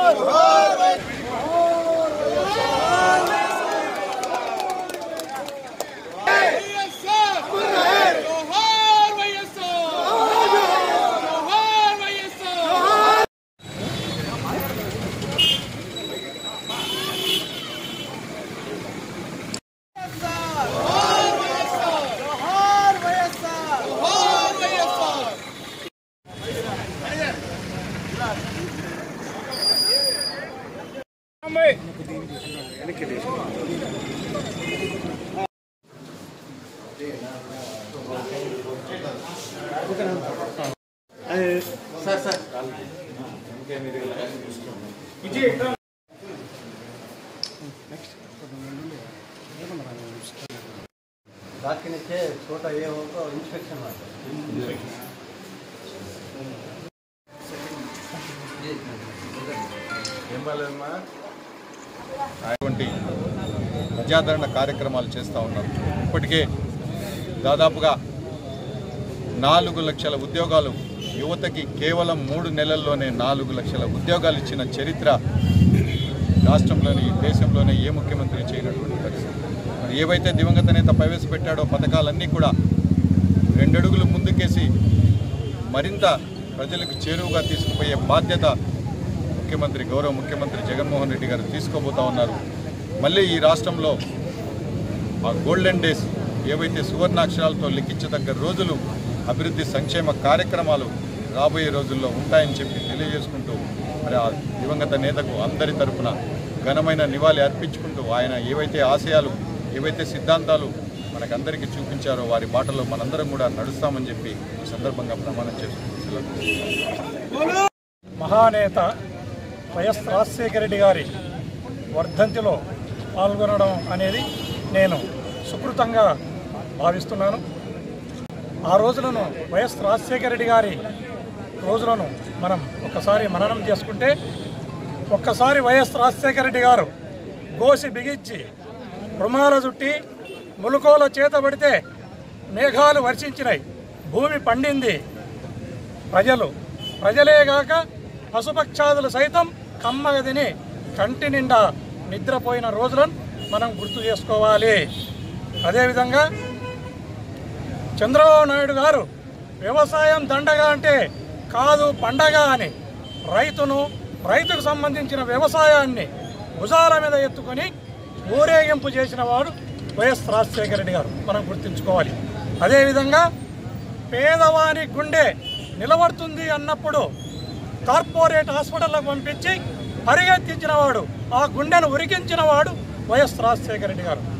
జోహార్ వైఎస్ఆర్ జోహార్ వైఎస్ఆర్ జోహార్ వైఎస్ఆర్ दाखिने के छोटा ये हो तो इंस्पेक्शन आता है అటువంటి ప్రజాదరణ కార్యక్రమాలు చేస్తూ ఉన్నారు ఇప్పటికే దాదాపుగా నాలుగు లక్షల ఉద్యోగాలు యువతకి కేవలం మూడు నెలల్లోనే నాలుగు లక్షల ఉద్యోగాలు ఇచ్చిన చరిత్ర రాష్ట్రంలోని దేశంలోనే ఏ ముఖ్యమంత్రి చేయనటువంటి పరిస్థితి మరి ఏవైతే దివంగత నేత ప్రవేశపెట్టాడో పథకాలన్నీ కూడా రెండడుగులు ముందుకేసి మరింత ప్రజలకు చేరువుగా తీసుకుపోయే బాధ్యత ముఖ్యమంత్రి గౌరవ ముఖ్యమంత్రి జగన్మోహన్ రెడ్డి గారు తీసుకోబోతా ఉన్నారు మళ్ళీ ఈ రాష్ట్రంలో ఆ గోల్డెన్ డేస్ ఏవైతే సువర్ణాక్షరాలతో లిఖించదగ్గ రోజులు అభివృద్ధి సంక్షేమ కార్యక్రమాలు రాబోయే రోజుల్లో ఉంటాయని చెప్పి తెలియజేసుకుంటూ మరి ఆ దివంగత నేతకు అందరి తరపున ఘనమైన నివాళి అర్పించుకుంటూ ఆయన ఏవైతే ఆశయాలు ఏవైతే సిద్ధాంతాలు మనకందరికీ చూపించారో వారి బాటలో మనందరం కూడా నడుస్తామని చెప్పి ఈ సందర్భంగా ప్రమాణం చేసుకుంటూ సెలవు తీసుకుంటున్నాను. మహానేత వైఎస్ రాజశేఖర రెడ్డి గారి వర్ధంతిలో పాల్గొనడం అనేది నేను సుకృతంగా భావిస్తున్నాను ఆ రోజులను వైఎస్ రాజశేఖర రెడ్డి గారి రోజులను మనం ఒకసారి మననం చేసుకుంటే ఒక్కసారి వైఎస్ రాజశేఖర రెడ్డి గారు గోసి బిగించి రుమాల చుట్టి ములుకోల చేత పడితే మేఘాలు వర్షించినాయి భూమి పండింది ప్రజలు ప్రజలేగాక పశుపక్షాదులు సైతం కమ్మగ తిని కంటి నిండా నిద్రపోయిన రోజులను మనం గుర్తు చేసుకోవాలి అదేవిధంగా చంద్రబాబు నాయుడు గారు వ్యవసాయం దండగా అంటే కాదు పండగ అని రైతును రైతుకు సంబంధించిన వ్యవసాయాన్ని భుజాల మీద ఎత్తుకొని ఊరేగింపు చేసిన వాడు వైఎస్ రాజశేఖర రెడ్డి గారు మనం గుర్తుంచుకోవాలి అదేవిధంగా పేదవాని గుండె నిలబడుతుంది అన్నప్పుడు కార్పొరేట్ హాస్పిటల్లకు పంపించి పరిగెత్తించిన వాడు ఆ గుండెను ఉరికించిన వాడు వైఎస్ రాజశేఖర రెడ్డి గారు